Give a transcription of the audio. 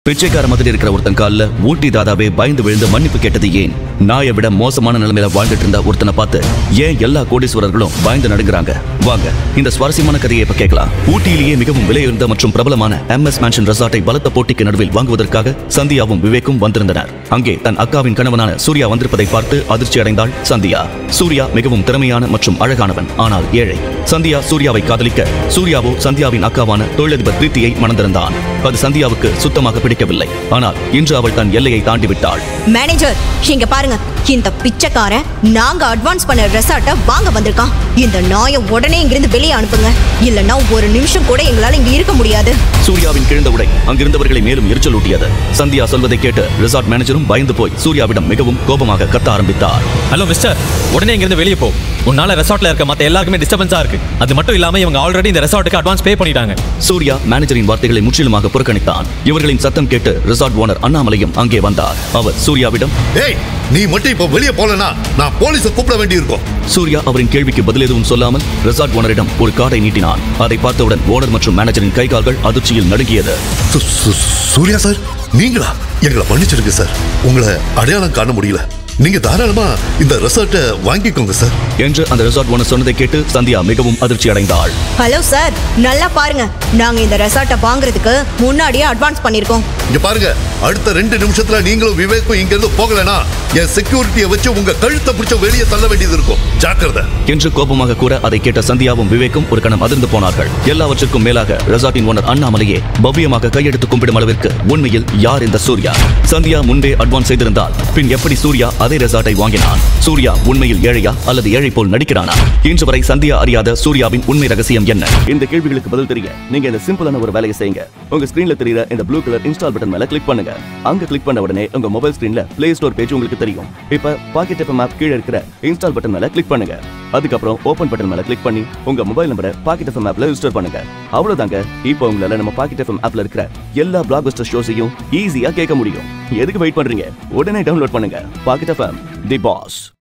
பிச்சைக்கார மாதிரி இருக்கிற ஒருத்தன் கால்ல ஊட்டி தாதாவே பயந்து விழுந்து மன்னிப்பு கேட்டது ஏன் நாயை விட மோசமான நிலைமையில வாழ்ந்துட்டு இருந்த ஒருத்தனை பார்த்து ஏன் எல்லா கோடீஸ்வரர்களும் பயந்து நடுங்குறாங்க வாங்க இந்த சுவாரஸ்யமான கதையை இப்ப கேட்கலாம் ஊட்டியிலேயே மிகவும் விலையுயர்ந்த மற்றும் பிரபலமான எம்எஸ் மேன்ஷன் ரெசார்ட்டை பலத்த போட்டிக்கு நடுவில் வாங்குவதற்காக சந்தியாவும் விவேக்கும் வந்திருந்தனர் அங்கே தன் அக்காவின் கணவனான சூர்யா வந்திருப்பதை பார்த்து அதிர்ச்சி அடைந்தாள் சந்தியா சூர்யா மிகவும் திறமையான மற்றும் அழகானவன் ஆனால் ஏழை சந்தியா சூர்யாவை காதலிக்க சூர்யாவோ சந்தியாவின் அக்காவான தொழிலதிபர் பிரீத்தியை மணந்திருந்தான் அது சந்தியாவுக்கு சுத்தமாக பிடிக்கவில்லை ஆனால் இன்று அவள் தன் எல்லையை தாண்டி விட்டாள் மேனேஜர் இங்க பாருங்க இந்த பிச்சைக்காரன் நாங்க அட்வான்ஸ் பண்ண ரெசார்ட்டை வாங்க வந்திருக்கான் இந்த நாயை உடனே இங்கிருந்து வெளியே அனுப்புங்க இல்லைன்னா ஒரு நிமிஷம் கூட எங்களால இங்க இருக்க முடியாது சூர்யாவின் கிழிந்த உடை அங்கிருந்தவர்களை மேலும் எரிச்சல் ஊட்டியது சந்தியா சொல்வதை கேட்டு ரிசார்ட் மேனேஜரும் பயந்து போய் சூர்யாவிடம் மிகவும் கோபமாக கத்த ஆரம்பித்தார் ஹலோ மிஸ்டர் உடனே இங்கிருந்து வெளியே போ உன்னால ரெசார்ட்ல இருக்க மத்த எல்லாருக்குமே டிஸ்டர்பன்ஸா இருக்கு அது மட்டும் இல்லாம இவங்க ஆல்ரெடி இந்த ரெசார்ட்டுக்கு அட்வான்ஸ் பே பண்ணிட்டாங்க சூர்யா மேனேஜரின் வார்த்தைகளை முற்றிலுமாக புறக்கணித்தான் இவர்களின் சத்தம் கேட்டு ரிசார்ட் ஓனர் அண்ணாமலையும் அங்கே வந்தார் அவர் சூர்யாவிடம் ஏய் நீ மட்டும் இப்ப வெளியே போலனா நான் போலீஸை கூப்பிட வேண்டியிருக்கும் சூர்யா அவரின் கேள்விக்கு பதில் எதுவும் சொல்லாமல் ரெசார்ட் ஓனரிடம் ஒரு கார்டை நீட்டினான் அதை பார்த்தவுடன் ஓனர் மற்றும் மேனேஜரின் கை கால்கள் அதிர்ச்சியில் நடுங்கியது சு- சு- சூர்யா சார் நீங்களா எங்களை மன்னிச்சிடுங்க சார் உங்களை அடையாளம் காண முடியல நீங்க தாராளமா இந்த ரெசார்ட்டை வாங்கிக்கோங்க சார் என்று அந்த ரெசார்ட் ஓனர் சொன்னதை கேட்டு சந்தியா மிகவும் அதிர்ச்சி அடைந்தாள் ஹலோ சார் நல்லா பாருங்க நாங்க இந்த ரெசார்ட்டை வாங்குறதுக்கு முன்னாடியே அட்வான்ஸ் பண்ணிருக்கோம் இங்க பாருங்க அடுத்த ரெண்டு நிமிஷத்துல நீங்களும் விவேக்கும் இங்க இருந்து போகலனா என் செக்யூரிட்டியை வச்சு உங்க கழுத்தை பிடிச்ச வெளியே தள்ள வேண்டியது இருக்கும் ஜாக்கிரதை என்று கோபமாக கூற அதை கேட்ட சந்தியாவும் விவேக்கும் ஒரு கணம் அதிர்ந்து போனார்கள் எல்லாவற்றிற்கும் மேலாக ரெசார்ட்டின் ஓனர் அண்ணாமலையே பவ்யமாக கையெடுத்து கும்பிடும் அளவிற்கு உண்மையில் யார் இந்த சூர்யா சந்தியா முன்பே அட்வான்ஸ் செய்திருந்தால் பின் எப்படி சூர்யா அதே ரெசார்ட்டை வாங்கினான் சூர்யா உண்மையில் ஏழையா அல்லது ஏழை போல் நடிக்கிறானா இன்று வரை சந்தியா அறியாத சூர்யாவின் உண்மை ரகசியம் என்ன இந்த கேள்விகளுக்கு பதில் தெரிய நீங்க இந்த சிம்பிளான ஒரு வேலையை செய்யுங்க உங்க ஸ்கிரீன்ல தெரியுற இந்த ப்ளூ கலர் இன்ஸ்டால் பட்டன் மேல கிளிக் பண்ணுங்க அங்க கிளிக் பண்ண உடனே உங்க மொபைல் ஸ்கிரீன்ல பிளே ஸ்டோர் பேஜ் உங்களுக்கு தெரியும் இப்ப பாக்கெட் எஃப்எம் ஆப் கீழே இருக்கிற இன்ஸ்டால் பட்டன் மேல கிளிக் பண்ணுங்க அதுக்கப்புறம் ஓபன் பட்டன் மேல கிளிக் பண்ணி உங்க மொபைல் நம்பரை பாக்கெட் எஃப்எம் ஆப்ல ரெஜிஸ்டர் பண்ணுங்க அவ்வளவுதாங்க இப்போ உங்களால நம்ம பாக்கெட் எஃப்எம் ஆப்ல இருக்கிற எல்லா பிளாக் பஸ்டர் ஷோஸையும் ஈஸியா கேட்க முடியும் எதுக்கு வெயிட் பண்றீங்க உடனே டவுன்லோட் பண்ணுங்க பாக்கெட் எஃப்எம் தி பாஸ்